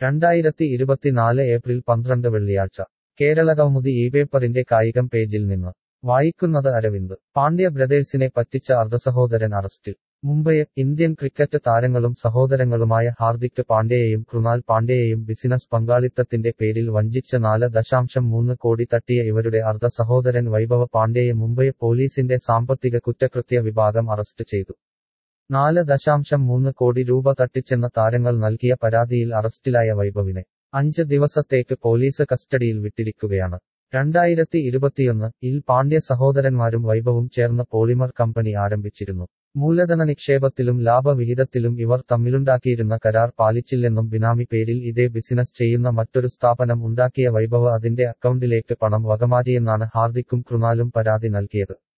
രണ്ടായിരത്തി ഇരുപത്തിനാല് ഏപ്രിൽ പന്ത്രണ്ട് വെള്ളിയാഴ്ച കേരളകൗമുദി ഈ പേപ്പറിന്റെ കായികം പേജിൽ നിന്ന് വായിക്കുന്നത് അരവിന്ദ് പാണ്ഡ്യ ബ്രദേഴ്സിനെ പറ്റിച്ച അർദ്ധസഹോദരൻ അറസ്റ്റിൽ മുംബൈ ഇന്ത്യൻ ക്രിക്കറ്റ് താരങ്ങളും സഹോദരങ്ങളുമായ ഹാർദിക് പാണ്ഡ്യയെയും കൃണാൽ പാണ്ഡ്യയെയും ബിസിനസ് പങ്കാളിത്തത്തിന്റെ പേരിൽ വഞ്ചിച്ച നാല് ദശാംശം മൂന്ന് കോടി തട്ടിയ ഇവരുടെ അർദ്ധ സഹോദരൻ വൈഭവ പാണ്ഡ്യയെ മുംബൈ പോലീസിന്റെ സാമ്പത്തിക കുറ്റകൃത്യ വിഭാഗം അറസ്റ്റ് ചെയ്തു നാല് ദശാംശം മൂന്ന് കോടി രൂപ തട്ടിച്ചെന്ന താരങ്ങൾ നൽകിയ പരാതിയിൽ അറസ്റ്റിലായ വൈഭവിനെ അഞ്ച് ദിവസത്തേക്ക് പോലീസ് കസ്റ്റഡിയിൽ വിട്ടിരിക്കുകയാണ് രണ്ടായിരത്തി ഇരുപത്തിയൊന്ന് ഇൽ പാണ്ഡ്യ സഹോദരന്മാരും വൈഭവും ചേർന്ന് പോളിമർ കമ്പനി ആരംഭിച്ചിരുന്നു മൂലധന നിക്ഷേപത്തിലും ലാഭവിഹിതത്തിലും ഇവർ തമ്മിലുണ്ടാക്കിയിരുന്ന കരാർ പാലിച്ചില്ലെന്നും ബിനാമി പേരിൽ ഇതേ ബിസിനസ് ചെയ്യുന്ന മറ്റൊരു സ്ഥാപനം ഉണ്ടാക്കിയ വൈഭവ് അതിന്റെ അക്കൗണ്ടിലേക്ക് പണം വകമാറ്റിയെന്നാണ് ഹാർദിക്കും കൃണാലും പരാതി നൽകിയത്